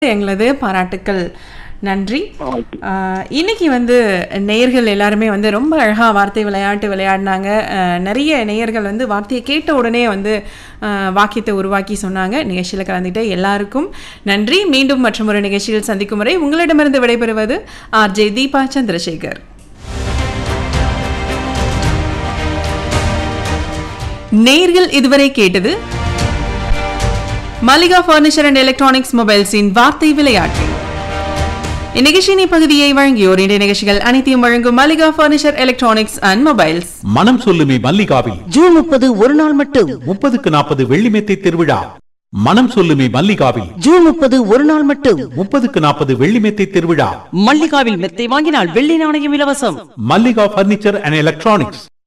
எங்களது பாராட்டுக்கள் நன்றி ஓகே. ஆஹ் இன்னைக்கு வந்து நேயர்கள் எல்லாருமே வந்து ரொம்ப அழகா வார்த்தை விளையாட்டு விளையாடினாங்க ஆஹ் நிறைய நேயர்கள் வந்து வார்த்தையை கேட்ட உடனே வந்து ஆஹ் வாக்கியத்தை உருவாக்கி சொன்னாங்க நிகழ்ச்சியில் கலந்துட்டு எல்லாருக்கும் நன்றி மீண்டும் மற்றும் ஒரு நிகழ்ச்சியில் சந்திக்கும் வரை உங்களிடமிருந்து விடைபெறுவது ஆர்ஜே தீபா சந்திரசேகர் நேர்கள் இதுவரை கேட்டது மல்லிகா ஃபர்னிச்சர் அண்ட் எலக்ட்ரானிக்ஸ் மொபைல்ஸின் வார்த்தை விளையாட்டு இந்நிகழ்ச்சியின் இப்பகுதியை வழங்கியோர் இன்றைய நிகழ்ச்சிகள் அனைத்தையும் வழங்கும் Mallika furniture electronics and mobiles மனம் சொல்லுமே மல்லிகாவில் ஜூன் முப்பது ஒரு நாள் மட்டும் முப்பதுக்கு நாற்பது வெள்ளிமெத்தை திருவிழா மனம் சொல்லுமே மல்லிகாவில் ஜூன் முப்பது ஒரு நாள் மட்டும் முப்பதுக்கு நாற்பது வெள்ளிமெத்தை திருவிழா மல்லிகாவில் மெத்தை வாங்கினால் வெள்ளி நாணயம் இலவசம் மல்லிகா பர்னிச்சர் அண்ட் எலக்ட்ரானிக்ஸ்